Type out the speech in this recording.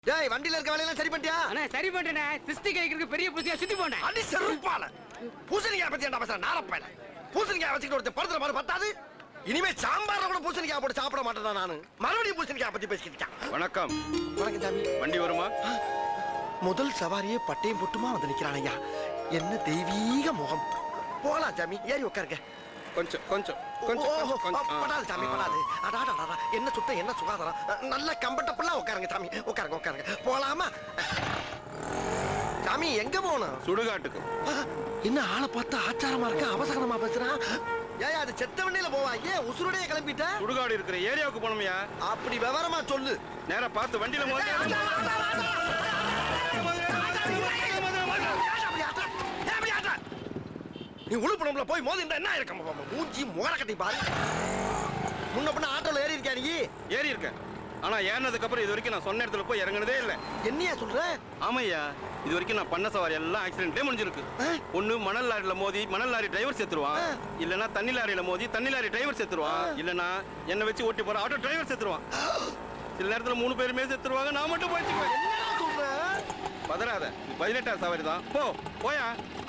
டேய் வண்டியில இருக்க வேலையெல்லாம் சரி பண்ணிட்டியா அண்ணா சரி பண்ணிட்டேனே திஸ்டி கேக்கிறதுக்கு பெரிய புத்தியா சுத்தி போனேன் அடி செருப்பால பூசணிக்காய் பத்தி என்ன பேசுற நாரப்பையில பூசணிக்காய் வச்சுக்கிட்டு ஒருத்தர் படுத்துற மாதிரி பத்தாது இனிமே சாம்பார்ல கூட பூசணிக்காய் போட்டு சாப்பிட மாட்டேன் நானு மறுபடியும் பூசணிக்காய் பத்தி பேசிக்கிட்டு இருக்கான். வணக்கம் வணக்கம் சாமி வண்டி வருமா முதல் சவாரியே பட்டையும் பொட்டுமா வந்து நிக்கிறான் ஐயா என்ன தெய்வீக முகம் போலாம் சாமி ஏறி உட்காருங்க கொஞ்சம் கொஞ்சம் ஓ, கொஞ்சம் ஓ, கொஞ்சம், கொஞ்சம். ஓ, படாது சாமி ஆ. படாது அடாடா அடாடா, என்ன சுத்தம் என்ன சுகாதாரம் அஹ், நல்ல கம்பட்டப்புலாம் உட்காருங்க சாமி உட்காருங்க உட்காருங்க போலாமா சாமி எங்க போகணும் சுடுகாட்டுக்கு ஆ, என்ன ஆளை பார்த்தா ஆச்சாரமா இருக்க அவசரமா பேசுறான் ஏய் அது செத்த வண்டியில போவா ஏன் உசுரோடய கிளம்பிட்ட சுடுகாடு இருக்கிற ஏரியாவுக்கு போனோம்யா அப்படி விவரமா சொல்லு நேரா பார்த்து வண்டியில மோதி ஏய், ஆட்டா, ஆட்டா, ஆட்டா. அப்படி ஆட்டா, ஏன் அப்படி ஆட்டா? நீ உழுப்புணம்ல போய் மோதி இருந்தா என்ன இருக்கும் மூஞ்சி முகர கட்டி பாரு முன்ன பின்ன ஆட்டோல ஏறி இருக்கியா நீ ஏறி இருக்கேன் ஆனா ஏறினதுக்கு அப்புறம் இது வரைக்கும் நான் சொன்ன இடத்துல போய் இறங்குனதே இல்ல என்னையா சொல்ற ஆமையா இது வரைக்கும் நான் பண்ண சவாரி எல்லாம் ஆக்சிடென்ட்லேயே முடிஞ்சிருக்கு ஆ? ஒண்ணு மணல் லாரியில மோதி மணல் லாரி டிரைவர் செத்துருவான் ஆ. இல்லனா தண்ணி லாரியில மோதி தண்ணி லாரி டிரைவர் செத்துருவான் இல்லனா என்ன வச்சு ஓட்டி போற ஆட்டோ டிரைவர் செத்துருவான் சில நேரத்துல மூணு பேருமே செத்துருவாங்க நான் மட்டும் போயிட்டு என்னடா சொல்ற பதறாத இது பதினெட்டாம் சவாரி தான் போ போயா